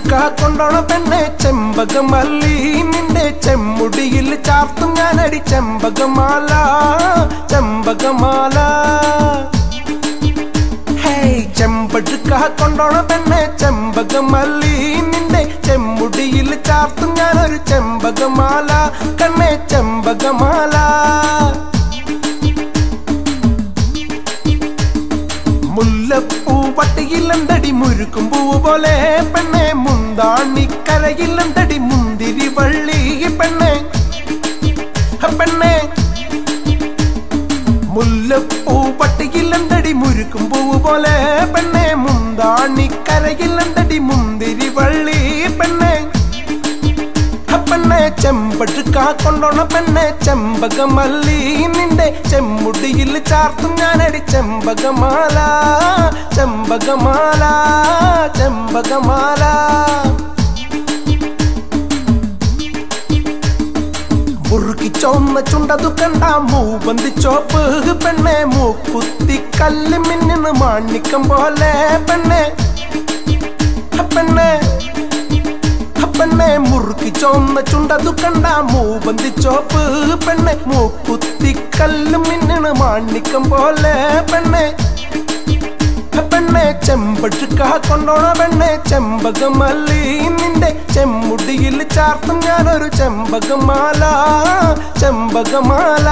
ചെമ്പഴുക്ക കൊണ്ടോണ പെണ്ണെ ചെമ്പകമല്ലി നിന്റെ ചെമ്മുടിയിൽ ചാർത്തും ഞാനടി ചെമ്പകമാല ചെമ്പകമാല ഹേയ് ചെമ്പഴുക്ക കൊണ്ടോണ പെണ്ണെ ചെമ്പകമല്ലി നിന്റെ ചെമ്മുടിയിൽ ചാർത്തും ഞാനൊരു ചെമ്പകമാല കണ്ണെ ചെമ്പകമാല മുല്ലപ്പൂ വട്ടിയിലെന്തടി മുരുക്കും പൂവ് പോലെ പെണ്ണെ മുന്താണിക്കരയിലെന്തടി മുന്തിരി വള്ളി പെണ്ണെ ഹ പെണ്ണെ മുല്ലപ്പൂ പട്ടിയിലെന്തടി മുരുക്കും പൂവ് പോലെ പെണ്ണെ മുന്താണിക്കരയിലെന്തടി മുന്തിരി വള്ളി പെണ്ണെ ഹ പെണ്ണെ ചെമ്പഴുക്ക കൊണ്ടോണ പെണ്ണെ ചെമ്പകമല്ലി നിന്റെ ചെമ്മുടിയിൽ ചാർത്തും ഞാനടി ചെമ്പകമാല ചെമ്പകമാല ചെമ്പകമാല മുറുക്കി ചോന്ന ചുണ്ടതു കണ്ട മൂവന്തി ചോപ്പ് പെണ്ണെ മൂക്കുത്തി കല്ല് മിന്നിന് മാണിക്കം പോലെ പെണ്ണെ ഹ പെണ്ണെ ഹ പെണ്ണെ മുറുക്കി ചോന്ന ചുണ്ടതു കണ്ട മൂവന്തി ചോപ്പ് പെണ്ണെ മൂക്കുത്തി കല്ല് മിന്നിന് മാണിക്കം പോലെ പെണ്ണെ ഹ പെണ്ണെ ചെമ്പഴുക്ക കൊണ്ടോണ പെണ്ണെ ചെമ്പകമല്ലി നിന്റെ ചെമ്മുടിയിൽ ചാർത്തും ഞാനൊരു ചെമ്പകമാല ചെമ്പകമാല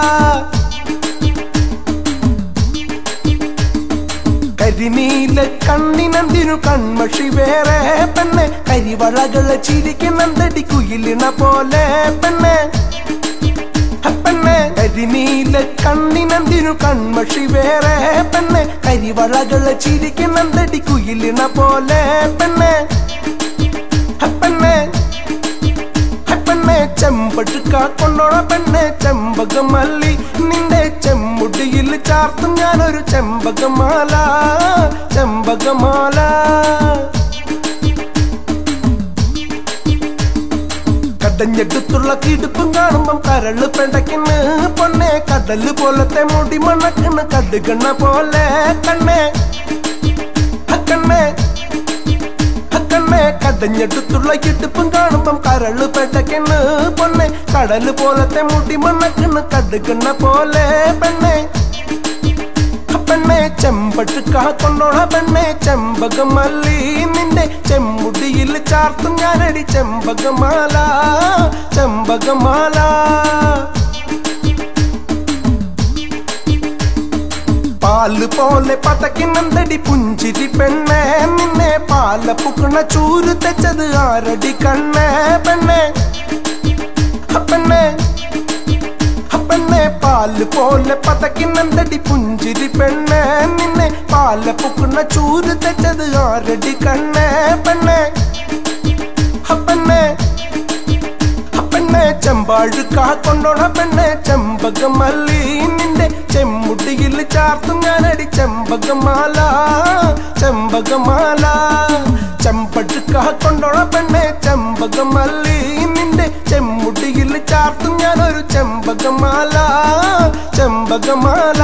കരിനീല കണ്ണിനന്തിനു കൺമഷി വേറെ പെണ്ണെ കരിവളകളെ ചിരിക്കുന്നന്തടി കുയിലിണ പോലെ പെണ്ണെ ഹ പെണ്ണെ കരിനീല കണ്ണിനന്തിനു കൺമഷി വേറെ പെണ്ണെ കരിവളകളെ ചിരിക്കുന്നന്തടി കുയിലിണ പോലെ പെണ്ണെ ഹ പെണ്ണെ ഹ പെണ്ണെ ചെമ്പഴുക്ക കൊണ്ടോണ പെണ്ണെ ചെമ്പകമല്ലി നിന്റെ ചെമ്മുടിയിൽ ചാർത്തും ഞാനൊരു ചെമ്പകമാല ചെമ്പകമാല കടഞ്ഞെടുത്തുള്ള കിടുപ്പും കാണുമ്പം കരള് പെടക്കിന്ന് പൊന്നെ കടല് പോലത്തെ മുടി മണക്കിന്ന് കടുകണ്ണ പോലെ കണ്ണേ ഹ കണ്ണേ ഹ കണ്ണേ കടഞ്ഞെടുത്തുള്ള ഇടുപ്പും കാണുമ്പം കരള് പെടക്കിന്ന് പൊന്നെ കടല് പോലത്തെ മുടി മണക്കിന്ന് കടുകണ്ണ പോലെ പെണ്ണേ ഹ പെണ്ണെ ചെമ്പഴുക്ക കൊണ്ടോണ പെണ്ണെ ചെമ്പകമല്ലി നിന്റെ ചെമ്മുടിയിൽ ചാർത്തും ഞാനടി ചെമ്പകമാല ചെമ്പകമാല പാല് പോലെ പതക്കിനന്തടി പുഞ്ചിരി പെണ്ണെ നിന്നെ പാല പുക്കണ ചൂര് തെച്ചത് ആരടി കണ്ണേ പെണ്ണെ ഹ പെണ്ണെ ഹ പെണ്ണെ പാല് പോലെ പതക്കിനന്തടി പുഞ്ചിരി പെണ്ണെ നിന്നെ പാല പുക്കണ ചൂര് തെച്ചത് ആരടി കണ്ണേ പെണ്ണെ ഹ പെണ്ണെ ഹ പെണ്ണെ ചെമ്പാഴുക്ക കൊണ്ടോണ പെണ്ണെ ചെമ്പകമല്ലി നിന്റെ ചെമ്മുടിയിൽ ചാർത്തും ഞാനടി ചെമ്പകമാല ചെമ്പകമാല ചെമ്പഴുക്ക കൊണ്ടോണ പെണ്ണെ ചെമ്പകമല്ലി നിന്റെ ചെമ്മുടിയിൽ ചാർത്തും ഞാനൊരു ചെമ്പകമാല ചെമ്പകമാല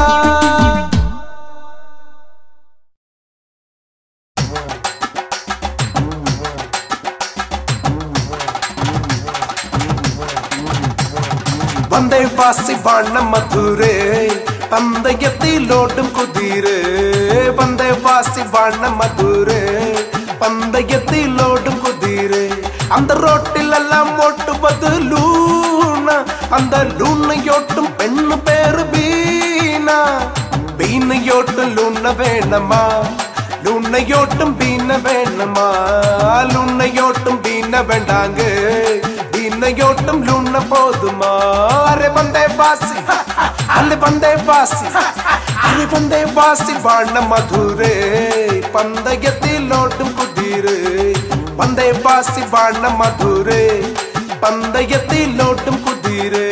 വന്ദേ വാസി വാണ മധുരേ പന്തയത്തിലോട്ടും കുതിരേ വന്ദേ വാസി വാണ മധുരേ പന്തയത്തിലോട്ടും കുതിരേ அந்த ரோட்டிலெல்லாம் ஓட்டுவது லூனா அந்த லூனையோட்டும் பெண்ணு பேரு பீனா பீனையோட்டும் லூன வேணமா லுண்ணையோட்டும் பீன வேணமா லுண்ணையோட்டும் பீன வேண்டாங்க பீனையோட்டும் லுண்ண போதுமா அரே வந்தே வாசி அல்ல வந்தே வாசி அரே வந்தே வாசி வாழ மதுரே பந்தயத்தில் ஓட்டும் குதிரே வந்தே வாசி வாழ மதுரே பந்தயத்தில் ஓட்டும் குதிரே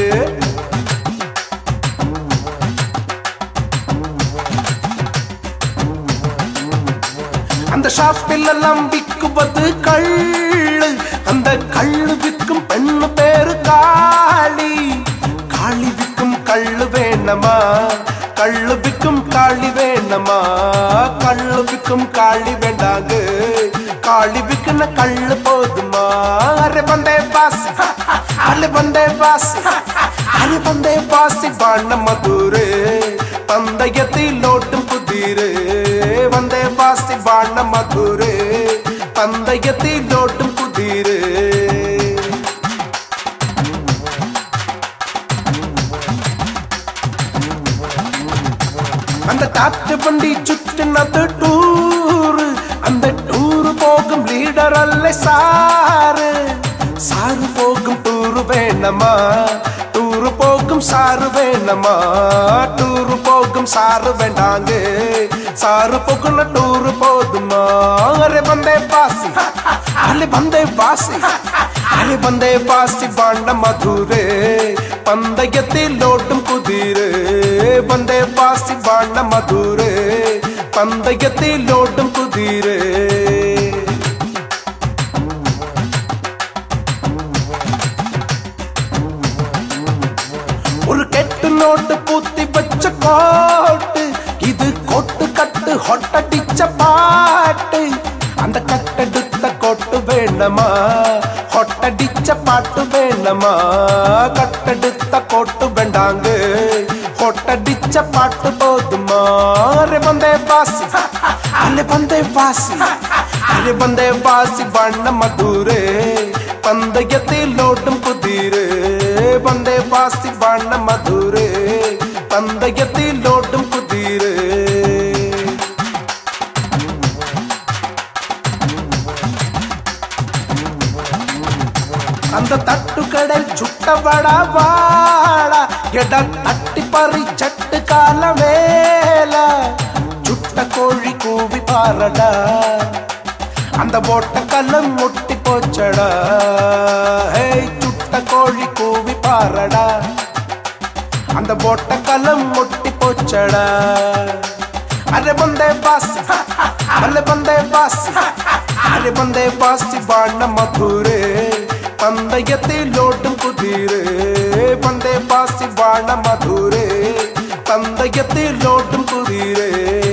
அந்த ஷாப்பில் எல்லாம் விற்குவது கள்ளு அந்த கள்ளு விற்கும் பெண்ணு பேரு காளி காளி விற்கும் கள்ளு வேணமா கள்ளு விற்கும் காளி வேணமா கள்ளு விற்கும் காளி வேண்டாங்க காளி விக்கின கள்ளு போதுமா அரே பந்தே பாசி அரே பந்தே பாசி அரே பந்தே பாசி வாண்ண மதுரே പന്തയത്തിലോട്ടും കുതിരേ വന്ദേ വാസി വാണ മധുരേ പന്തയത്തിലോട്ടും കുതിരേ அந்த காற்று வண்டி சுற்றினது டூரு அந்த டூரு போகும் லீடர் அல்ல சாரு சாரு போகும் டூரு வேணமா டூரு போகும் சாரு வேணமா டூரு போகும் சாரு வேண்டாங்க சாரு போகும் டூரு போதுமா அரே வந்தே பாசி அரே வந்தே பாசி அரே வந்தே பாசி வாண்ட மதுரே പന്തയത്തിലോട്ടും കുതിരേ വന്ദേ പാസി വാണ മധുരേ പന്തയത്തിലോട്ടും കുതിരേ ஒரு கெட்டு நோட்டு பூத்தி வச்ச கோட்டு இது கொட்டு கட்டு ஹொட்டடிச்ச பாட்டு அந்த கட்டெடுத்த கொட்டு வேணமா ஹொட்டடிச்ச பாட்டு வேணமா கட்டெடுத்த கொட்டு வேண்டாங்க ஹொட்டடிச்ச பாட்டு போதுமா அரே வந்தே பாசி அரே வந்தே பாசி அரே வந்தே பாசி வண்ண மதுரே പന്തയത്തിലോട്ടും കുതിരേ വന്ദേ പാസി വാണ മധുരേ പന്തയത്തിലോട്ടും കുതിരേ அந்த தட்டுக்கடல் சுட்டவட வாழ எட தட்டிப்பறி சட்டு கால வேல சுட்ட கோழி கூவி பாரடா அந்த போட்ட கல்லம் முட்டி போச்சடா ஹேய் சுட்ட கோழி கூவி பாரடா அந்த போட்ட கல்லம் முட்டி போச்சடா அரே பந்தே பாசி அல்ல பந்தே பாசி அரே பந்தே பாசி வாண மധുരേ പന്തയത്തിലോട്ടും കുതിരേ പന്തേ പാസി വാണ മധുരേ പന്തയത്തിലോട്ടും കുതിരേ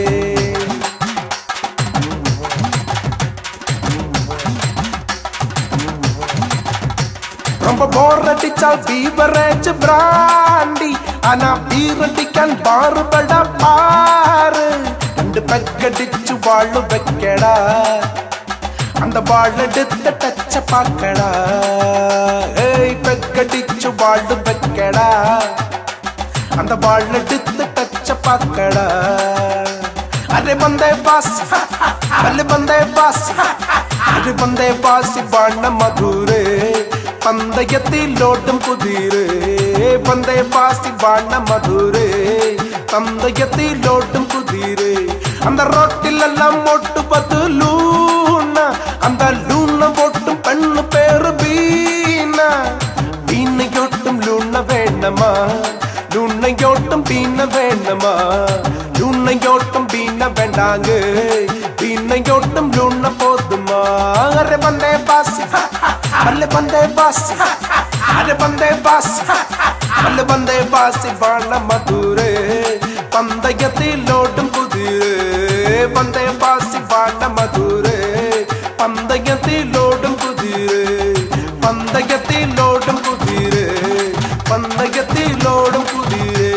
ரொம்ப போர் அடிச்சால் பீவரேஜ் பிராண்டி ஆனா பீரடிக்கான் பாறுபட பாரு ரெண்டு பெக்கடிச்சு வாழு வைக்கடா அந்த வாழெடுத்த டச்ச பாக்கடா ஏய் பெக்கடிச்சு வாழு வைக்கடா அந்த வாழெடுத்து டச்ச பாக்கடா அரே வந்தே பாசி அல்ல வந்தே பாசி அரே வந்தே பாசி வாண மதுரே പന്തയത്തിലോട്ടും കുതിരേ പന്തേ പാസി വാണ മധുരേ പന്തയത്തിലോട്ടും കുതിരേ அந்த ரோட்டிலெல்லாம் மொட்டு பத்து லூன அந்த லூன போட்டும் பெண்ணு பேரு பீனா பீனையோட்டும் லூன வேணமா லூனையோட்டும் பீன வேணமா லூனையோட்டும் பீன வேண்டாங்க பீனையோட்டும் லூன போதுமா அரே பந்தே பாசி அல்ல பந்தே பாசி அரே பந்தே பாசி அல்ல பந்தே பாசி வாண மதுரே പന്തയത്തിലോട്ടും കുതിരേ പന്തയ പാസി വാണ മധുരേ പന്തയത്തിലോട്ടും കുതിരേ പന്തയത്തിലോട്ടും കുതിരേ പന്തയത്തിലോടും കുതിരേ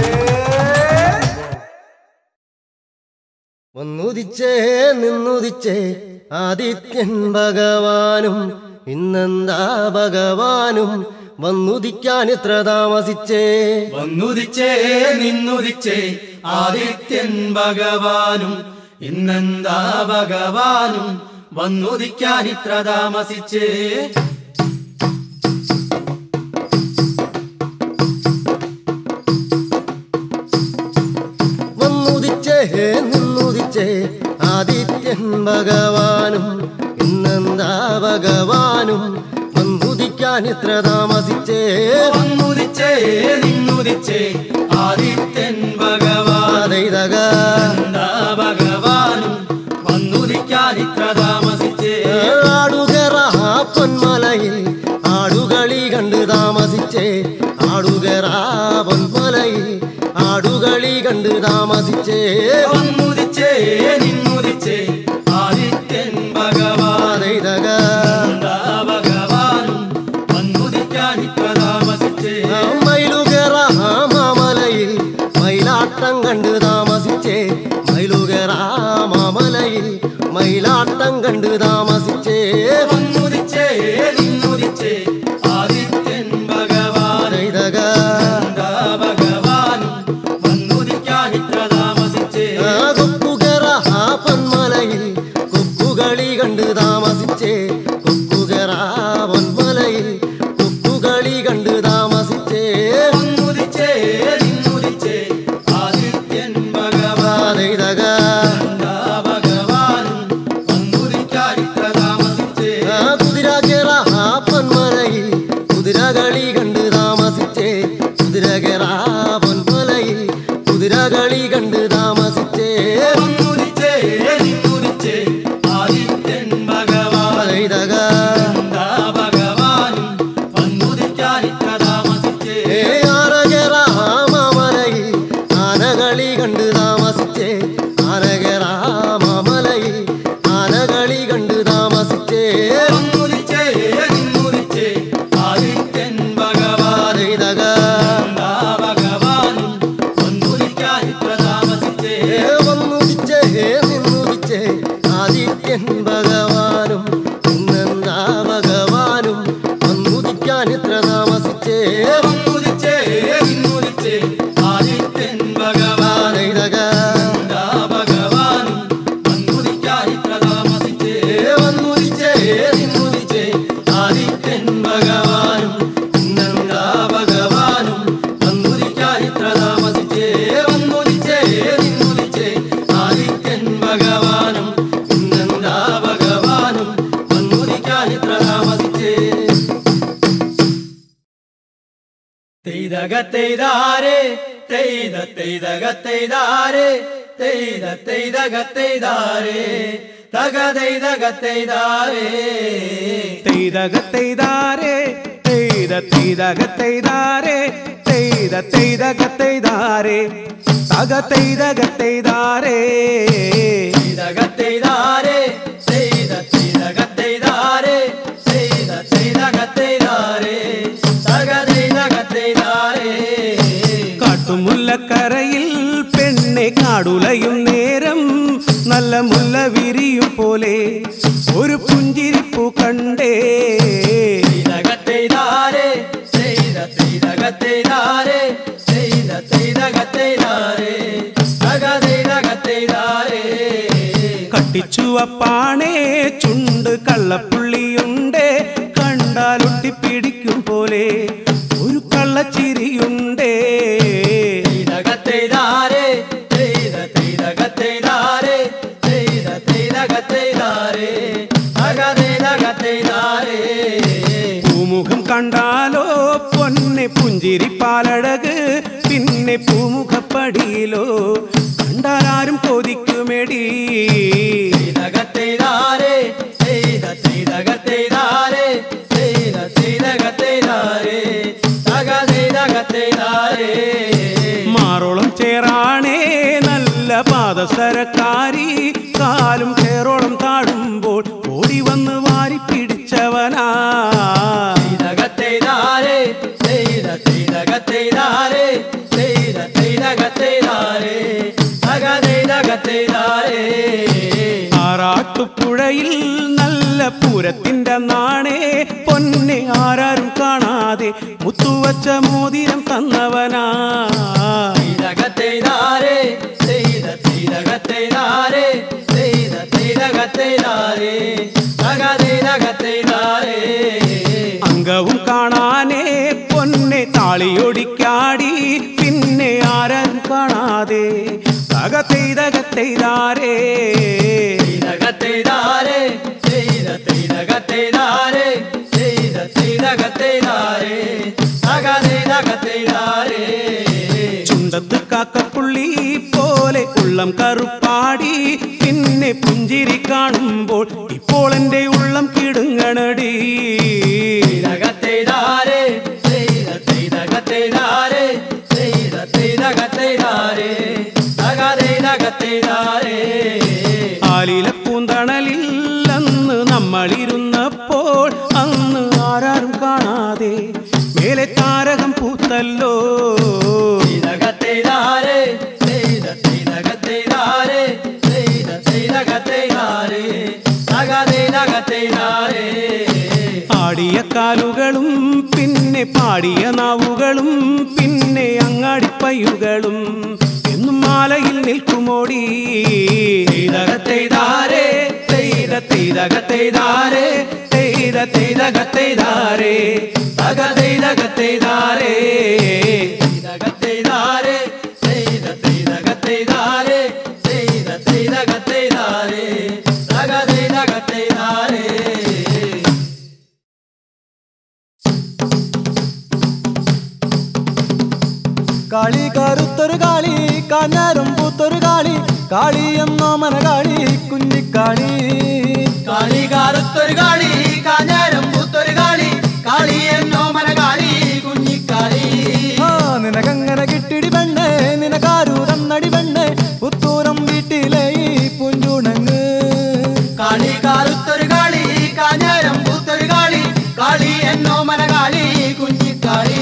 വന്നുദിച്ചേ നിന്നുദിച്ചേ ആദിത്യൻ ഭഗവാനും ഇന്നെന്താ ഭഗവാനും വന്നുദിക്കാൻ ഇത്ര താമസിച്ചേ വന്നുദിച്ചേ നിന്നുദിച്ചേ ആദിത്യൻ ഭഗവാനും ഇന്നെന്താ ഭഗവാനും വന്നുദിക്കാൻ ഇത്ര താമസിച്ചേ വന്നുദിച്ചേ നിന്നുദിച്ചേ ആദിത്യൻ ഭഗവാനും ഇന്നെന്താ ഭഗവാനും വന്നുദിക്കാൻ ഇത്ര താമസിച്ചേ വന്നുദിച്ചേ നിന്നുദിച്ചേ ആദിത്യൻ ഭഗവാൻ അതൈതക എന്താ ഭഗവാനും വന്നുദിക്കാൻ ഇത്ര താമസിച്ചേ ആടുകറ പൊന്മലയിൽ ആടുകളി കണ്ട് താമസിച്ചേ ആടുകറ പൊന്മലയിൽ ആടുകളി കണ്ട് താമസിച്ചേ വന്നുദിച്ചേ നിന്നുദിച്ചേ ആദിത്യൻ ഭഗവാൻ കണ്ട് താമസിച്ചേ മയിലുകരാ മാമലയിൽ മയിലാട്ടം കണ്ട് താമസിച്ചേ വന്നുദിച്ചേ നിന്നുദിച്ചേ ആദിത്യൻ ഭഗവാൻ ഇതക എന്താ ഭഗവാനും വന്നുദിക്കാൻ ഇത്ര താമസിച്ചേ കൊക്കുകറ പൊന്മലയിൽ കൊക്കുകളി കണ്ട് താമസിച്ചേ കൊക്കുകറ പൊന്മലയിൽ കൊക്കുകളി കണ്ട് താമസിച്ചേ വന്നുദിച്ചേ നിന്നുദിച്ചേ ആദിത്യൻ ഭഗവാൻ ഇതക എന്താ ഭഗവാനും വന്നുദിക്കാൻ ഇത്ര താമസിച്ചേ കുതിരകേറ പൊന്മലയിൽ കുതിരകളി കണ്ട് താമസിച്ചേ കുതിരകേറ പൊന്മലയിൽ കുതിരകളി കണ്ട് താമസിച്ചേ വന്നുദിച്ചേ നിന്നുദിച്ചേ ആദിത്യൻ ഭഗവാൻ ഇതക എന്താ ഭഗവാനും വന്നുദിക്കാൻ ഇത്ര താമസിച്ചേ ഏ ആനകേറ മാമലയിൽ ആനകളി കണ്ട് താമസിച്ചേ ആനകേറ മാമലയിൽ ആനകളി കണ്ട് താമസിച്ചേ വന്നുദിച്ചേ നിന്നുദിച്ചേ ആദിത്യൻ ഭഗവാൻ ഇതക എന്താ ഭഗവാനും വന്നുദിക്കാൻ ഇത്ര താമസിച്ചേ ഏ വന്നുദിച്ചേ നിന്നുദിച്ചേ ആദിത്യൻ ഭഗവാനും ഇന്നെന്താ ഭഗവാനും വന്നുദിക്കാൻ ഇത്ര താമസിച്ചേ വന്നുദിച്ചേ നിന്നുദിച്ചേ ആദിത്യൻ ഭഗവാൻ ഇതക എന്താ ഭഗവാനും വന്നുദിക്കാൻ ഇത്ര താമസിച്ചേ ഏ വന്നുദിച്ചേ നിന്നുദിച്ചേ ആദിത്യൻ ഭഗവാനും ഇന്നെന്താ ഭഗവാനും വന്നുദിക്കാൻ ഇത്ര താമസിച്ചേ വന്നുദിച്ചേ നിന്നുദിച്ചേ ആദിത്യൻ ഭഗവാനും ഇന്നെന്താ ഭഗവാനും വന്നുദിക്കാൻ ഇത്ര താമസിച്ചേ തെയ്തകത്തെയ്താരേ തെയ്ത തെയ്തകത്തെയ്താരേ തെയ്ത തെയ്തകത്തെയ്താരേ തകതെയ്തകത്തെയ്താരേ തെയ്തകത്തെയ്താരേ തെയ്ത തെയ്തകത്തെയ്താരേ തെയ്ത തെയ്തകത്തെയ്താരേ തക തെയ്തകത്തെയ്താരേ തെയ്തകത്തെയ്താരേ തെയ്ത തെയ്തകത്തെയ്താരേ തെയ്ത തെയ്തകത്തെയ്താരേ തകതെയ്തകത്തെയ്താരേ കാട്ടുമുല്ലക്കരയിൽ പെണ്ണെ കാടുലയും നേരം നല്ല മുല്ല വിരിയും പോലെ ഒരു പുഞ്ചിരിപ്പു കണ്ടേ തെയ്തകത്തെയ്താരേ തെയ്ത തെയ്തകത്തെയ്താരേ തെയ്ത തെയ്തകത്തെയ്താരേ തകതെയ്തകത്തെയ്താരേ കട്ടിച്ചുവപ്പാണേ ചുണ്ട് കള്ളപ്പുള്ളിയുണ്ട് കണ്ടാലൊട്ടിപ്പിടിക്കും പോലെ ഒരു കള്ളച്ചിരിയുണ്ടേ തെയ്തകത്തെയ്താരേ തെയ്ത തെയ്തകത്തെയ്താരേ തെയ്ത തെയ്തകത്തെയ്താരേ തകതെയ്തകത്തെയ്താരേ പൂമുഖം കണ്ടാലോ പൊന്നെ പുഞ്ചിരിപ്പാലഴക് പിന്നെ പൂമുഖപ്പടിയിലോ കണ്ടാലാരും കൊതിക്കുമെടി തെയ്തകത്തെയ്താരേ തെയ്ത തെയ്തകത്തെയ്താരേ തെയ്ത തെയ്തകത്തെയ്താരേ തകതെയ്തകത്തെയ്താരേ മാറോളം ചേറാണേ നല്ല പാദസരക്കാരി കാലും ചേറോളം താഴുമ്പോൾ ഓടി വന്ന് വാരി പിടിച്ചവനാ തെയ്തകത്തെയ്താരേ തെയ്ത തെയ്തകത്തെയ്താരേ തെയ്ത തെയ്തകത്തെയ്താരേ തകതെയ്തകത്തെയ്താരേ ആറാട്ടുപുഴയിൽ നല്ല പൂരത്തിന്റെ നാണേ പൊന്നെ ആരാരും കാണാതെ മുത്തുവച്ച മോതിരം തന്നവനാ തെയ്തകത്തെയ്താരേ തെയ്ത തെയ്തകത്തെയ്താരേ തെയ്ത തെയ്തകത്തെയ്താരേ തകതെയ്തകത്തെയ്താരേ അംഗവും കാണാനേ പൊന്നെ താളിയൊടിക്കാടി പിന്നെ ആരാരും കാണാതെ തകത്തെയ്തകത്തെയ്താരേ തെയ്തകത്തെയ്താരേ തെയ്ത തെയ്തകത്തെയ്താരേ തെയ്ത തെയ്തകത്തെയ്താരേ തകതെയ്തകത്തെയ്താരേ ചുണ്ടത്ത് കാക്കപ്പുള്ളി പോലെ ഉള്ളം കറുപ്പാടി പിന്നെ പുഞ്ചിരി കാണുമ്പോൾ ഇപ്പോൾ എൻ്റെ ഉള്ളം കിടുങ്ങണടി തെയ്തകത്തെയ്താരേ തെയ്ത തെയ്തകത്തെയ്താരേ തെയ്ത തെയ്തകത്തെയ്താരേ തകതെയ്തകത്തെയ്താരേ ആലില പൂന്തണലിൽ അന്ന് നമ്മളിരുന്നപ്പോൾ അന്ന് ആരാരും കാണാതെ മേലെ താരകം പൂത്തല്ലോ തെയ്തകത്തെയ്താരേ തെയ്ത തൈതാരേ ആടിയ കാലുകളും പിന്നെ പാടിയ നാവുകളും പിന്നെ അങ്ങാടിപ്പയ്യുകളും എന്നും മാലയിൽ നിൽക്കുമോടി തൈതക തൈതാരേ തൈത തൈതക തൈതാരേ തൈത തൈതക തൈതാരേ തക തൈതക തൈതാരേ തൈതക തൈതാരേ തൈത തൈതക തൈതാരേ തൈത തൈതക തൈതാരേ തക തൈതക തൈതാരേ കാളി കറുത്തൊരു കാളി കാഞ്ഞാരം പൂത്തൊരു കാളി കാളി എന്നോ മനകാളി കുഞ്ഞിക്കാളി കാളി കാറുത്തൊരു കാളി കാഞ്ഞാരം പൂത്തൊരു കാളി കാളി എന്നോ മനകാളി കുഞ്ഞിക്കാളി ആ നിനക്കങ്ങനെ കിട്ടിടി പെണ്ണെ നിനക്കാരു തന്നടി പെണ്ണെ പുത്തൂരം വീട്ടിലെ ഈ പുഞ്ചുണങ്ങ് കാളി കാറുത്തൊരു കാളി കാഞ്ഞാരം പൂത്തൊരു കാളി കാളി എന്നോ മനകാളി കുഞ്ഞിക്കാളി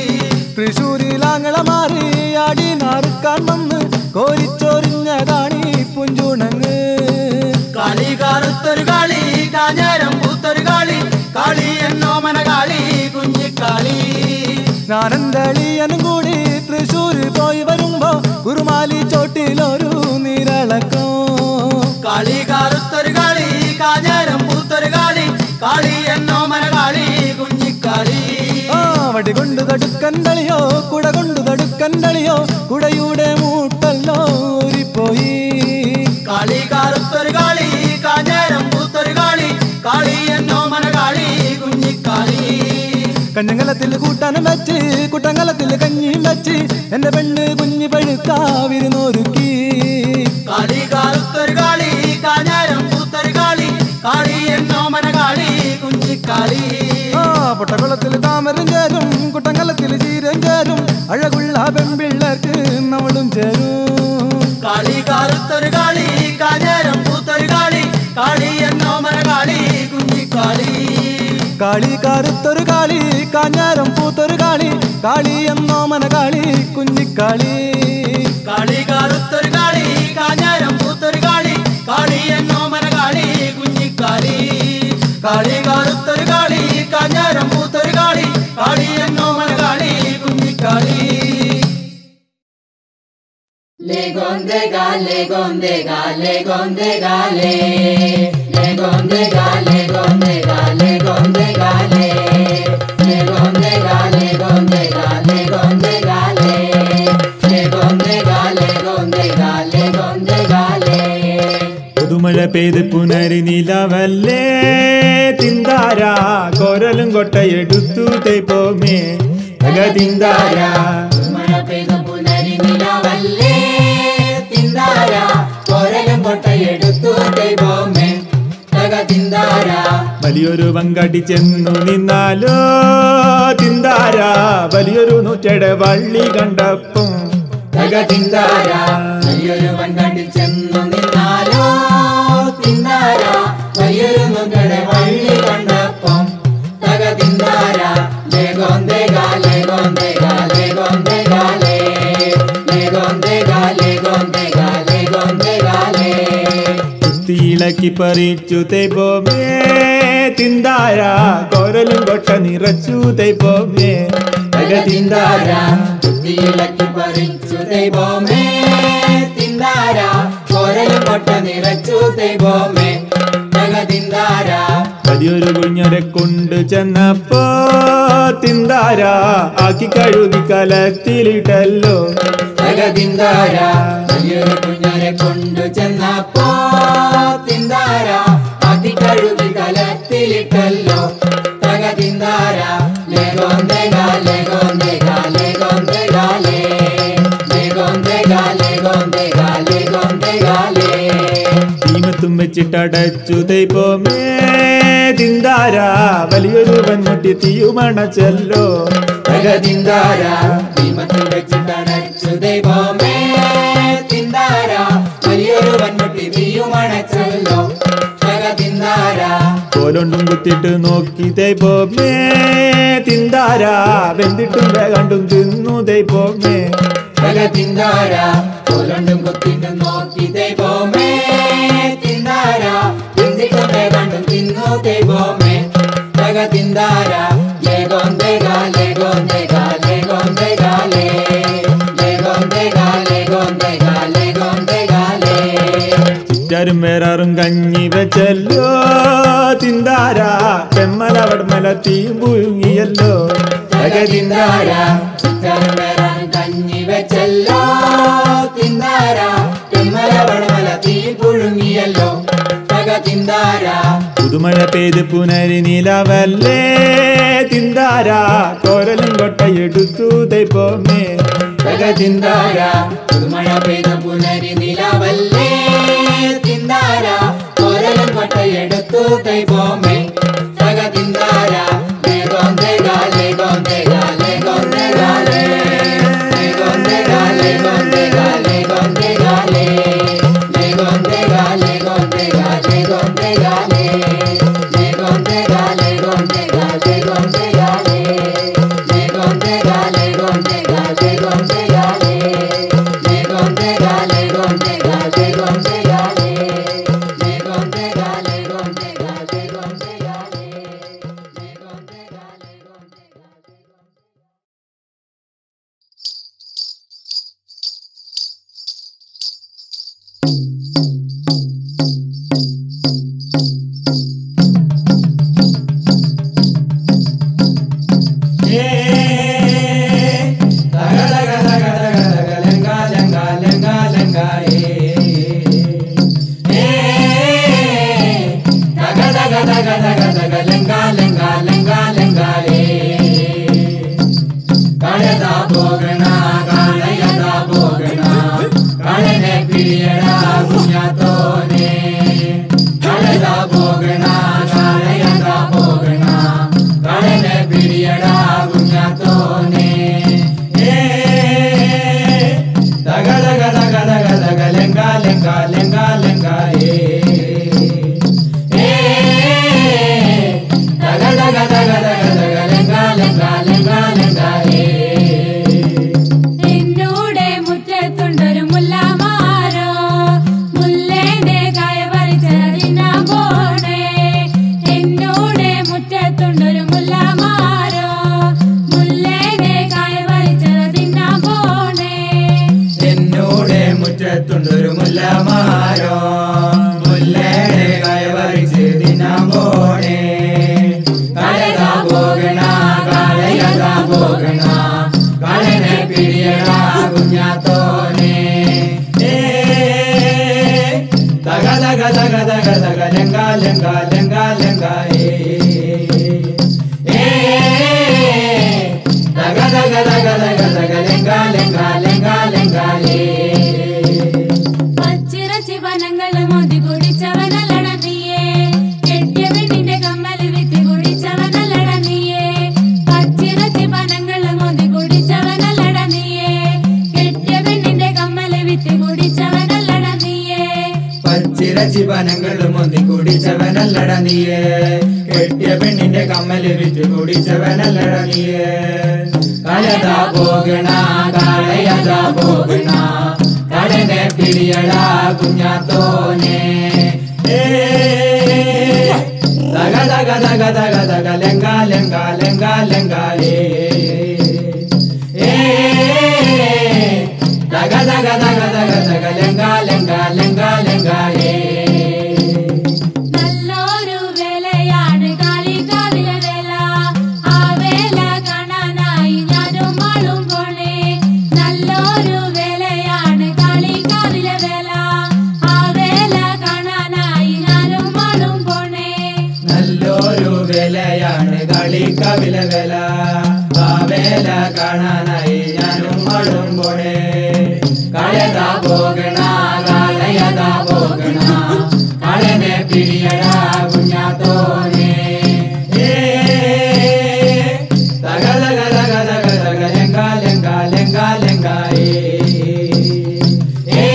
തൃശൂരിലാങ്ങള മാറി ആടി നാറുക്കാൻ വന്ന് കോരിച്ചൊരിഞ്ഞതാണി പുഞ്ചുണങ്ങ് കാളി കാറുത്തൊരു കാളി കാഞ്ഞാരം പൂത്തൊരു കാളി കാളി എന്നോ മനകാളി കുഞ്ഞിക്കാളി ഞാനെന്തളിയനും കൂടി തൃശൂര് പോയി വരുമ്പോ കുറുമാലി ചോട്ടിലൊരു നീരളക്കം കാളി കാറുത്തൊരു കാളി കാഞ്ഞാരം പൂത്തൊരു കാളി കാളി എന്നോ മനകാളി കുഞ്ഞിക്കാളി ആ വടി കൊണ്ട് തടുക്കൻ കളിയോ കുട കൊണ്ട് തടുക്കൻ കളിയോ കുടയുടെ മൂട്ടല്ലോ ഊരിപ്പോയി കാളി കാറുത്തൊരു കാളി കാഞ്ഞാരം പൂത്തൊരു കാളി കാളി എന്നോ മനകാളി കുഞ്ഞിക്കാളി കഞ്ഞങ്കലത്തിൽ കൂട്ടാനും വെച്ച് കുട്ടങ്കലത്തിൽ കഞ്ഞിയും വെച്ച് എന്റെ പെണ്ണ് കുഞ്ഞി പഴുക്കാവിരുന്നൊരുക്കി കാളി കാറുത്തൊരു കാളി കാഞ്ഞാരം പൂത്തൊരു കാളി കാളി എന്നോ മനകാളി കുഞ്ഞിക്കാളി ആ പൊട്ടക്കുളത്തിൽ താമരം ചേരും കുട്ടങ്കലത്തിൽ ചീരം ചേരും അഴകുള്ള പെൺപിള്ളേർക്ക് നമ്മളും ചേരും കാളി കാറുത്തൊരു കാളി കാഞ്ഞാരം പൂത്തൊരു കാളി കാളി എന്നോ മനകാളി കുഞ്ഞിക്കാളി കാളി കാറുത്തൊരു കാളി കാഞ്ഞാരം പൂത്തൊരു കാളി കാളി എന്നോ മനകാളി കുഞ്ഞിക്കാളി കാളി കാറുത്തൊരു കാളി കാഞ്ഞാരം പൂത്തൊരു കാളി കാളി എന്നോ മനകാളി കുഞ്ഞിക്കാളി കാളി കാറുത്തൊരു കാളി കാഞ്ഞാരം പൂത്തൊരു കാളി കാളി എന്നോ മനകാളി Kunjikali Le gondega, le gondega, le gondega, le. Le gondega, le gondega, le gondega, le. Le gondega, le gondega, le gondega, le. Le gondega, le gondega, le gondega, le. പുതുമഴ പെയ്ത് പുനരി നിലവല്ലേ തിന്താര കോരലും കൊട്ടയെടുത്തു തേപ്പോമേ തിന്താര മഴ പെയ്ത പുനരി നിലവല്ലേ തിന്താര കോരലും കൊട്ടയെടുത്തു ദൈവമേ തക തിന്താര വലിയൊരു വങ്കടി ചെന്നു നിന്നാലോ തിന്താര വലിയൊരു നൂറ്റയുടെ വള്ളി കണ്ടപ്പം തിന്താര വലിയൊരു വൻകണ്ടിൽ ചെന്നു നിന്നാലോ തിന്താര വലിയൊരു മുകടെ വള്ളി കണ്ടപ്പം തക തിന്താര ലേഗോന്തേക ലേഗോന്തേക ലേഗോന്തേക ലേ ലേഗോന്തേക ലേഗോന്തേക ലേഗോന്തേക ലേ കുത്തിയിളക്കി പറിച്ചു തേപ്പോമേ തിന്താര കോരലും കൊട്ട നിറച്ചു തേപ്പോമേ തിന്താര കുത്തിയിളക്കി പറിച്ചു ദൈവമേ തിന്താര കോരലും കൊട്ട നിറച്ചു ദൈവമേ തക തിന്താര വലിയൊരു കുഞ്ഞരെ കൊണ്ടു ചെന്നപ്പോ തിന്താര ആക്കി കഴുകി കലത്തിലിട്ടല്ലോ ജഗതിന്താര വലിയൊരു കുഞ്ഞരെ കൊണ്ടു ചെന്നപ്പോ തിന്താര അതി കഴുകി കലത്തിലിട്ടല്ലോ തകതിന്താര ലേഗോന്തേക ലേഗോന്തേക ലേഗോന്തേക ലേ ലേഗോന്തേക ലേഗോന്തേക ലേഗോന്തേക ലേ തീമത്തും വെച്ചിട്ടടച്ചു തൈപ്പോമേ തിന്താര വലിയൊരു വൻമുട്ടി തീയുമണച്ചല്ലോ ജഗതിന്താര ഭീമത്തിൽ വെച്ചിട്ടടച്ചു ദൈവമേ തിന്താര വലിയൊരു വൻമുട്ടി നീയുമണച്ചല്ലോ ജഗതിന്താര കോലൊണ്ടും കുത്തിട്ട് നോക്കി തൈപ്പോമേ തിന്താര വെന്തിട്ടും വേഗണ്ടും തിന്നു തൈപ്പോമേ ജഗതിന്താര കോലണ്ടും കുത്തിട്ടും നോക്കി ദൈവമേ തിന്താര എന്തിട്ടും കണ്ടും തിന്നു ചിറ്റാരും വേറാറും കഞ്ഞി വെച്ചല്ലോ തിന്താര ചെമ്മല വടമല തീയും പുഴുങ്ങിയല്ലോ ജഗതിന്താര ചിറ്റാരം വേറാൻ കഞ്ഞി വെച്ചല്ലോ തിന്താര തെമ്മല വടമല തീ പുഴുങ്ങിയല്ലോ ജഗതിന്താര പുതുമഴ പെയ്ത് പുനരി നിലവല്ലേ തിന്താര കോരലും കൊട്ടയെടുത്തു ദൈവമേ ജഗതിന്താര പുതുമഴ പെയ്ത പുനരി നിലവല്ലേ തിന്താര കോരലും കൊട്ടയെടുത്തു ദൈവമേ ജഗതിന്താര ലേഗോന്തേഗാ ലേഗോന്തേഗാ ലേഗോന്തേഗാ ലേ ലേഗോന്തേഗാ ലേഗോന്തേഗാ ലേഗോന്തേഗാ ലേ ലേഗോന്തേഗാ ലേഗോന്തേഗാ ലേഗോന്തേഗാ ലേ ലേഗോന്തേഗാ ലേഗോന്തേഗാ ലേഗോന്തേഗാ ലേ ലേഗോന്തേഗാ ലേഗോന്തേഗാ ലേഗോന്തേഗാ ലേ ലേഗോന്തേഗാ ലേഗോന്തേഗാ ലേഗോന്തേഗാ ലേ ലേഗോന്തേഗാ ലേഗോന്തേഗാ ലേഗോന്തേഗാ ലേ ലേഗോന്തേഗാ ലേഗോന്തേഗാ എന്നൂടെ മുറ്റത്തുണ്ടൊരു മുല്ലമാരോ മുല്ലേന്റെ കായ പറിച്ചതിനാ പോണേ എന്നൂടെ മുറ്റത്തുണ്ടൊരു മുല്ലമാരോ മുല്ലേന്റെ കായ പറിച്ചതിനാ പോണേ എന്നോടെ മുറ്റത്തുണ്ടൊരു മുല്ലമാരോ മുല്ലേടെ കയവറിച്ച് തിന്നാൻ പോണേ കലതാ പോകണ കാളയതാ പോകണ കളനെ പിടിയടാ കുഞ്ഞാത്തോനെ ഏ, തക തക തക തക തക ലങ്ക ലങ്ക ലങ്ക ലങ്ക ഏ ഏ, തക തക തക തക തക ലങ്ക ലങ്ക ലങ്ക ലങ്ക ഏ പച്ചിറച്ചി വനങ്ങള് മോതി കുടിച്ചവനല്ലട നീയേ കെട്ടിയ പെണ്ണിന്റെ കമ്മല് വിറ്റ് കുടിച്ചവനല്ലട നീയേ പച്ചിറച്ചി വനങ്ങള് മോതി കുടിച്ചവനല്ലട നീയേ കെട്ടിയ പെണ്ണിന്റെ കമ്മല് വിറ്റ് കുടിച്ചവനല്ലട നീയേ പച്ചിറച്ചി വനങ്ങളും ഒന്നി കുടിച്ചവനല്ലട നീയേ കെട്ടിയ പെണ്ണിന്റെ കമ്മല് വിറ്റ് കുടിച്ചവനല്ലട നീയേ കലതാ പോകണ കാളയതാ പോകണ കടനെ പിടിയടാ കുഞ്ഞാത്തോനെ ഏ, തക തക തക തക തക ലങ്ക ലങ്ക ലങ്ക ലങ്ക ഏ ഏ തക തക തക തക തക ലങ്ക ലങ്ക ലങ്ക ലങ്ക ഏ നല്ലൊരു വേലയാണ് കാളികാവിലെ വേല ആ വേല കാണാനായി ഞാനും മാളും പോണേ നല്ലൊരു വേലയാണ് കാളികാവിലെ വേല ആ വേല കാണാനായി ഞാനും മാളും പോണേ നല്ലൊരു വിലയാണ് കളിക്കവില വില ആ വേല കാണാനായി ഞാനും മടും പോണേ കളയതാ പോകണ കളയതാ പോകണ കളനെ പിടിയടാ കുഞ്ഞാത്തോനെ ഏ, തക തക തക തക തക ലങ്ക ലങ്ക ലങ്ക ലങ്ക ഏ ഏ,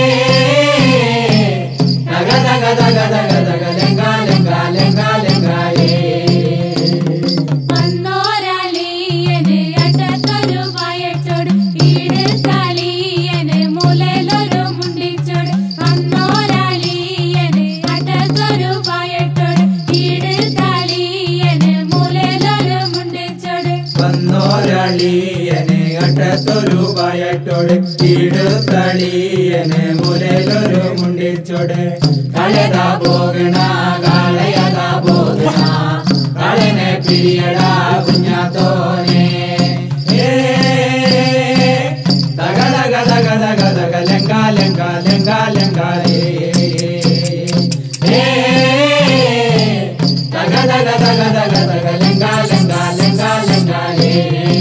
തക തക തക തക തക ലങ്ക ലങ്ക ലങ്ക ലങ്ക ഏ വന്നോരാളിയന് അട്ടത്തൊരു വയറ്റോട് ഈട് കളിയന് മുലയിലൊരു മുണ്ടിച്ചോട് മുണ്ടിട്ടോട് ഈടുത്തളിയന് മുലയിലൊരു മുണ്ടിച്ചോട് കളയതാ പോകണ കാളയതാ പോകണ കളനെ പിരിയടാ കുഞ്ഞാത്തോനെ ഏ തക തക തക തക തക ലങ്ക ലങ്ക ലങ്ക ലങ്ക ഏ ഏ തക തക തക തക തക ലങ്ക ലങ്ക ലങ്ക ലങ്ക ഏ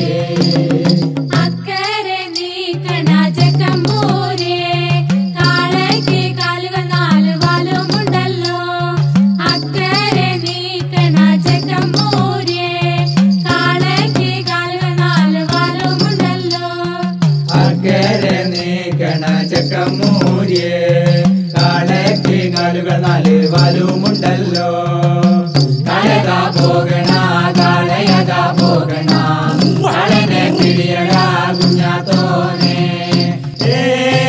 അക്കരെ നീക്കണ ചെക്കമ്പൂരെ കാളയ്ക്ക് കാലുകൾ നാല് വാലുമുണ്ടല്ലോ അക്കരെ നീക്കണ ചെക്കമ്പൂരെ കാളയ്ക്ക് കാലുകൾ നാല് വാലുമുണ്ടല്ലോ അക്കരെ നീക്കണ ചക്കമൂര്യ കാളയ്ക്ക് കാലുകൾ നാല് വാലുമുണ്ടല്ലോ കാളയതാ പോകണ കാളയതാ പോകണ കാളനെ പിടിയടാ കുഞ്ഞാത്തോനെ ഏ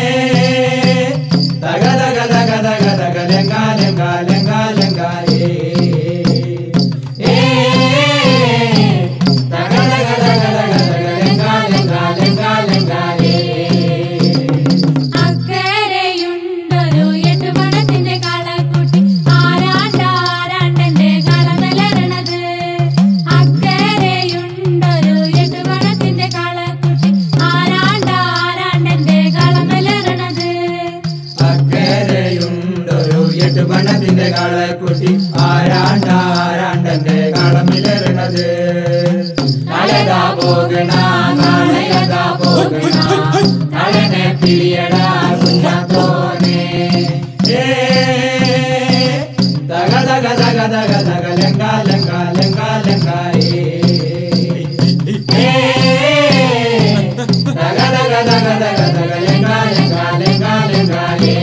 തക തക തക തക തക ലങ്ക ലങ്ക ലങ്ക ലങ്ക ഏ ഏ തക തക തക തക തക ലങ്ക ലങ്ക ലങ്ക ലങ്ക ഏ അക്കരെയുണ്ടൊരു എട്ടുപണത്തിന്റെ കളക്കുട്ടി ആരാണ്ട ആരാണ്ടന്റെ കളമലരണത് അക്കരെയുണ്ടൊരു എട്ടുപണത്തിന്റെ കളക്കുട്ടി ആരാണ്ട ആരാണ്ടന്റെ കളമലരണത് അക്കരയുണ്ടൊരു എട്ട് പണത്തിന്റെ കാളക്കുട്ടി ആരാണ്ട ആരാണ്ടന്റെ കളമിലെറിണത് കളയതാ പോകണ കളയതാ പോകണ കളനെ പിടിയടാ കുഞ്ഞാത്തോനെ ഏ തക തക തക തക തക ലങ്ക ലങ്ക ലങ്ക ലങ്ക ഏ ഏ തക തക തക തക തക ലങ്ക ലങ്ക ലങ്ക ലങ്ക ഏ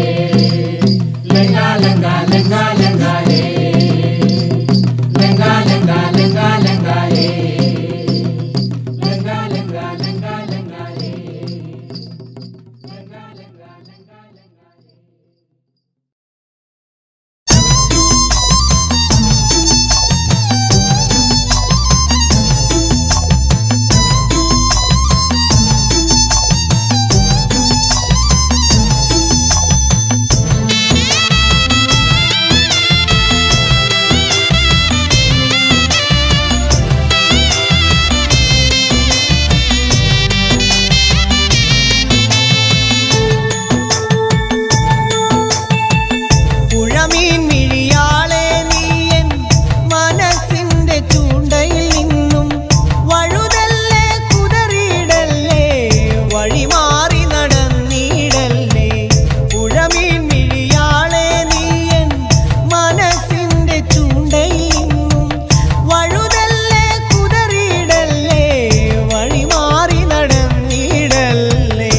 ലങ്ക ലങ്ക ലങ്ക ലങ്ക ഏ ലങ്ക ലങ്ക ലങ്ക ലങ്ക ഏ ലങ്ക ലങ്ക ലങ്ക ലങ്ക ഏ ലങ്ക ലങ്ക ലങ്ക ലങ്ക ഏ പുഴമീൻ മിഴിയാളെ നീയൻ മനസ്സിന്റെ ചൂണ്ടയിൽ നിന്നും വഴുതല്ലേ കുതറിയിടല്ലേ വഴിമാറി നടന്നിടല്ലേ പുഴമീൻ മിഴിയാളെ നീയൻ മനസ്സിന്റെ ചൂണ്ടയിൽ നിന്നും വഴുതല്ലേ കുതറിയിടല്ലേ വഴിമാറി നടന്നിടല്ലേ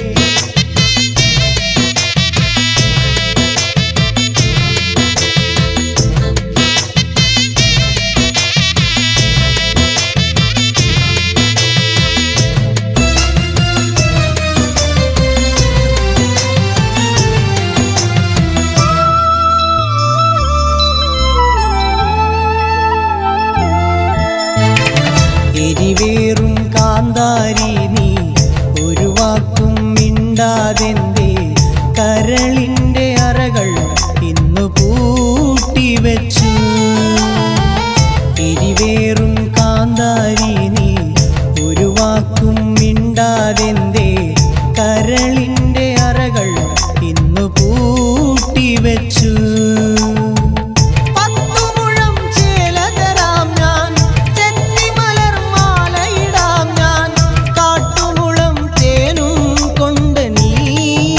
എരിവേറും കാന്താരി നീ ഒരു വാക്കും മിണ്ടാതെന്തേ കരളിന്റെ അറകൾ ഇന്നു പൂട്ടി വെച്ചു എരിവേറും കാന്താരി നീ ഒരു വാക്കും മിണ്ടാതെന്തേ കരളിന്റെ അറകൾ ഇന്നു പൂട്ടി വെച്ചു പത്തുമുഴം ചേല തരാം ഞാൻ ചെത്തിമലർ മാലയിടാം ഞാൻ കാട്ടുമുളം തേനും കൊണ്ട് നീ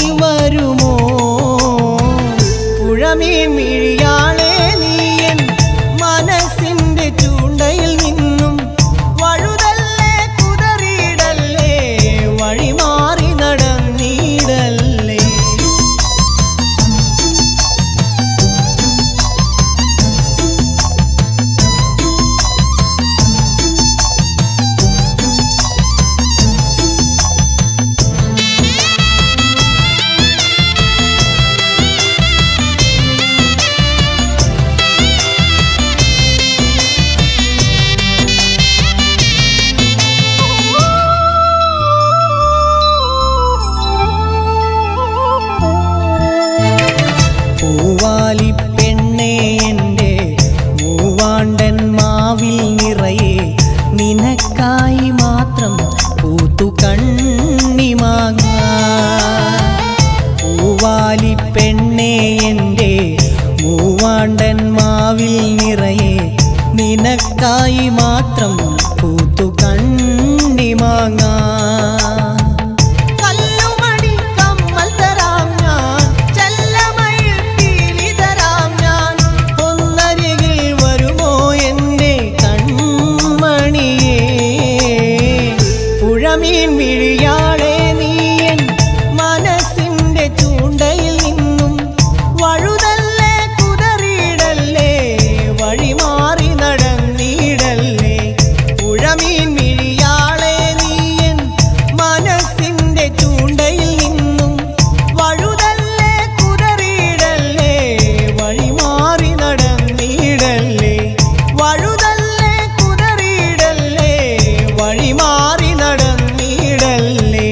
നിനക്കായി മാത്രം പൂത്തു കണ്ണി മാങ്ങ കല്ലുമണി കമ്മൽ തരാം ഞാൻ ചെല്ലമയിൽ പീലി തരാം ഞാൻ ഒന്നരികിൽ വരുമോ എൻ്റെ കൺമണിയേ പുഴമീൻ മിഴിയാളെ നീയൻ മനസ്സിൻ്റെ ചൂണ്ടയിൽ നിന്നും വഴുതല്ലേ കുതറിയിടല്ലേ വഴി മാറി നടന്നിടല്ലേ പുഴമീൻ മിഴിയാളെ നീയൻ മനസ്സിൻ്റെ ചൂണ്ടയിൽ നിന്നും വഴുതല്ലേ കുതറിയിടല്ലേ വഴി മാറി നടന്നിടല്ലേ വഴുതല്ലേ കുതറിയിടല്ലേ വഴി മാറി നടന്നിടല്ലേ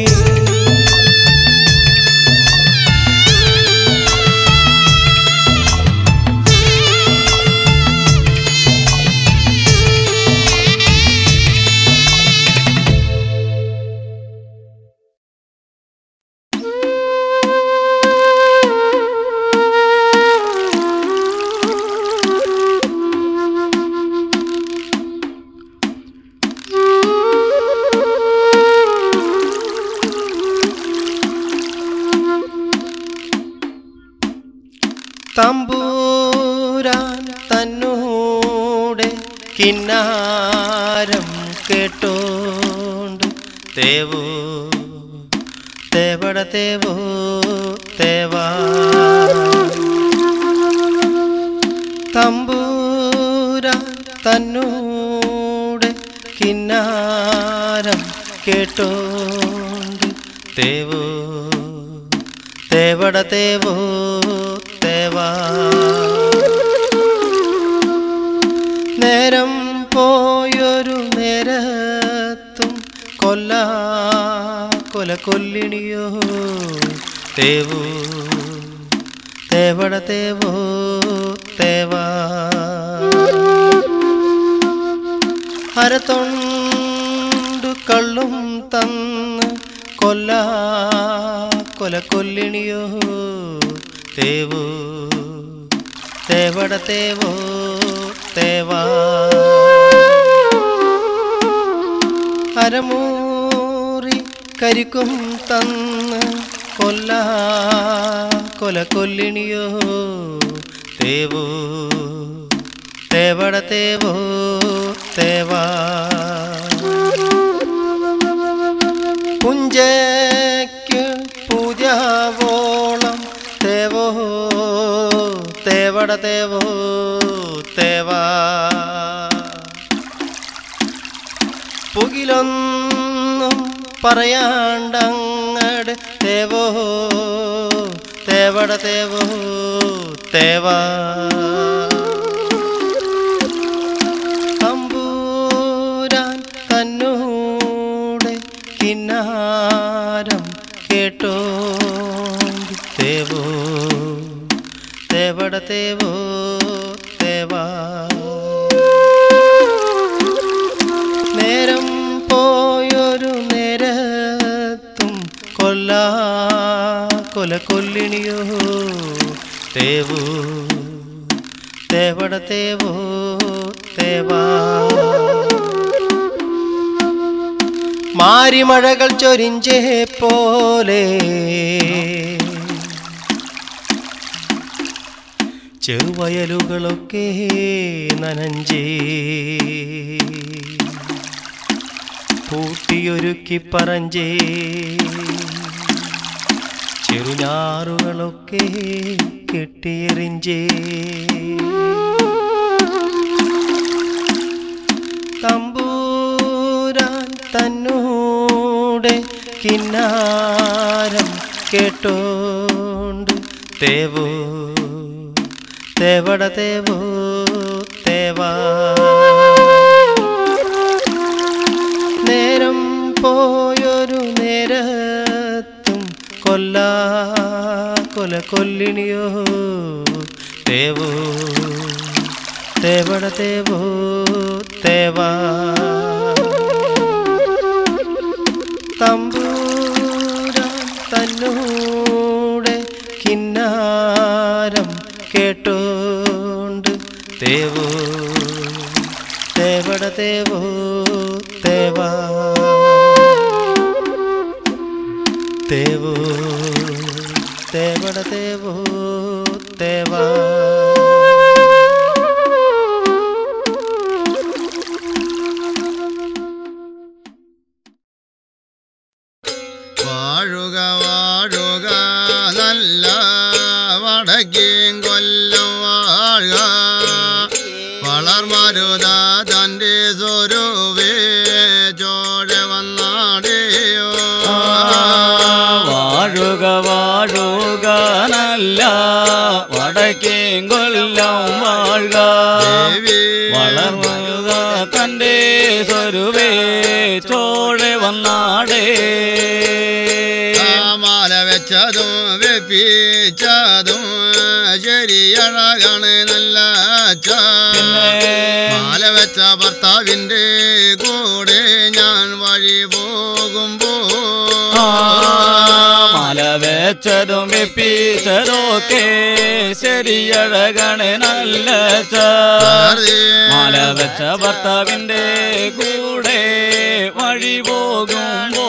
തമ്പൂരാൻ തന്നൂടെ കിന്നാരം കേട്ടോണ്ട് തേവോ തേവട തേവോ തേവാ തമ്പൂരാൻ തന്നൂടെ കിന്നാരം കേട്ടോണ്ട് തേവോ തേവട തേവോ തേവാ നേരം പോയൊരു നേരത്തും കൊല്ല കൊല കൊല്ലിണിയോ തേവോ തേവട തേവോ തേവാ അരത്തൊണ്ടു കള്ളും തന്ന് കൊല്ല കൊല കൊല്ലിണിയോ തേവോ തേവട തേവോ തേവാ അരമൂറി കരിക്കും തന്ന് കൊല്ല കൊല കൊല്ലിണിയോ തേവോ തേവട തേവോ തേവാ പുഞ്ചയ്ക്ക് പൂജാവോളം തേവോ തേവട തേവോ തേവാ പുകിലൊന്നും പറയാണ്ടങ്ങട് തേവോ തേവട തേവോ തേവാ തമ്പൂരാൻ തന്നൂടെ കിന്നാരം കേട്ടോ തേവോ തേവട തേവോ തേവാ നേരം പോയൊരു നേരത്തും കൊല്ല കൊല കൊല്ലിണിയോ തേവോ തേവട തേവോ തേവാ മാരിമഴകൾ ചൊരിഞ്ചേ പോലെ ചെറുവയലുകളൊക്കെ നനഞ്ചേ പൂട്ടിയൊരുക്കി പറഞ്ചേ ചെറുഞാറുകളൊക്കെ കെട്ടിയെറിഞ്ചേ തമ്പൂരാൻ തന്നൂടെ കിന്നാരം കേട്ടോണ്ട് തേവോ തേവട തേവോ തേവാ നേരം പോയൊരു നേരത്തും കൊല്ല കൊല കൊല്ലിണിയോ തേവോ തേവട തേവോ തേവാ തമ്പൂരാൻ തന്നൂടെ കിന്നാരം കേട്ടോണ്ട് തേവോ തേവ തേവോ തേവാ തേവോ തേവട തേവോ തേവാ വാഴുക വാഴുക നല്ല വടക്കേം കൊല്ലം വാഴുക വളർമരുത തൻ്റെ സ്വരൂപേ ചോഴ വന്നാടെയോ വാഴുക വാഴുക നല്ല വടക്കേം കൊല്ലം വാഴുക ദേവി വളർന്നുക തന്റെ സ്വരുവേ ചോഴ വന്നാടേ മാല വെച്ചതും വെപ്പിച്ചതും ശരിയഴകണ് നല്ല ച. മാല വെച്ച ഭർത്താവിന്റെ കൂടെ ഞാൻ വഴി പോകുമ്പോ മല വെച്ചതും വെപ്പിച്ചതൊക്കെ ശരിയഴകണ് നല്ല ച. മല വെച്ച ഭർത്താവിന്റെ കൂടെ വഴി പോകുമ്പോ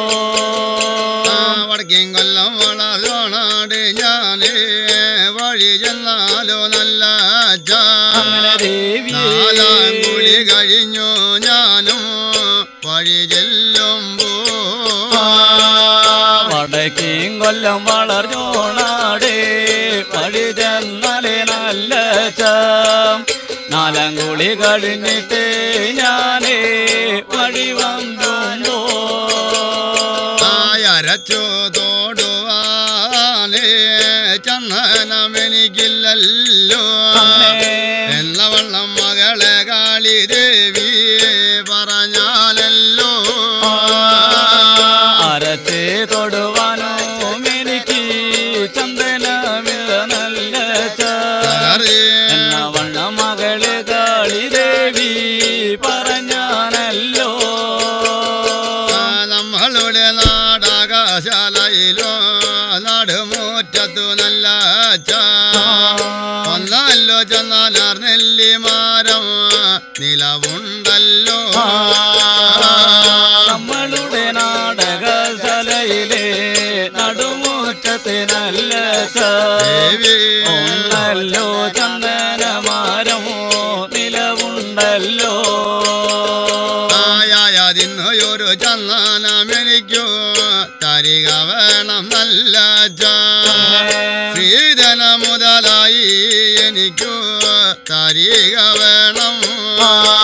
വടക്കേം കൊല്ലം വളരോണാട് ഞാനേ വഴി ചെന്നാലോ നല്ല ച. അങ്ങനെ ദേവിയേ നാലാം കുളി കഴിഞ്ഞു ഞാനും വഴി ചെല്ലുമ്പോ വടക്കേം കൊല്ലം വളർന്നോണാടേ വഴി ചെന്നാലേ നല്ല ചാം നാലാം കുളി കഴിഞ്ഞിട്ട് ഞാനേ വഴി വന്നുണ്ടോ അരച്ചു തോടുവാനേ ചന്ദനമെനിക്കില്ലല്ലോ എന്ന വള്ളം മകളെ കാളി ദേവി പറഞ്ഞാലല്ലോ അരച്ച് തൊടുവാനും എനിക്ക് ചന്ദനമില്ല നല്ല ചാം എന്ന വണ്ണ മകള് കാളി ദേവി പറഞ്ഞാനല്ലോ നമ്മളുടെ നാടകശാലയിലോ നടുമുറ്റത്തു നല്ല ചാ ഒന്നല്ലോ ചെന്നാലാർ നെല്ലിമാരം നിലവുണ്ടല്ലോ നമ്മളുടെ നാടകശാലയിലെ നടുമുറ്റത്ത് നല്ല ദേവി ഒന്നല്ലോ ചന്ദനമാരമോ നിലവുണ്ടല്ലോ ആയാതിന്നൊരു ചന്ദനമെനിക്കു തരിക വേണം നല്ല ചാ ശ്രീധന മുതലായി എനിക്കു തരിക വേണം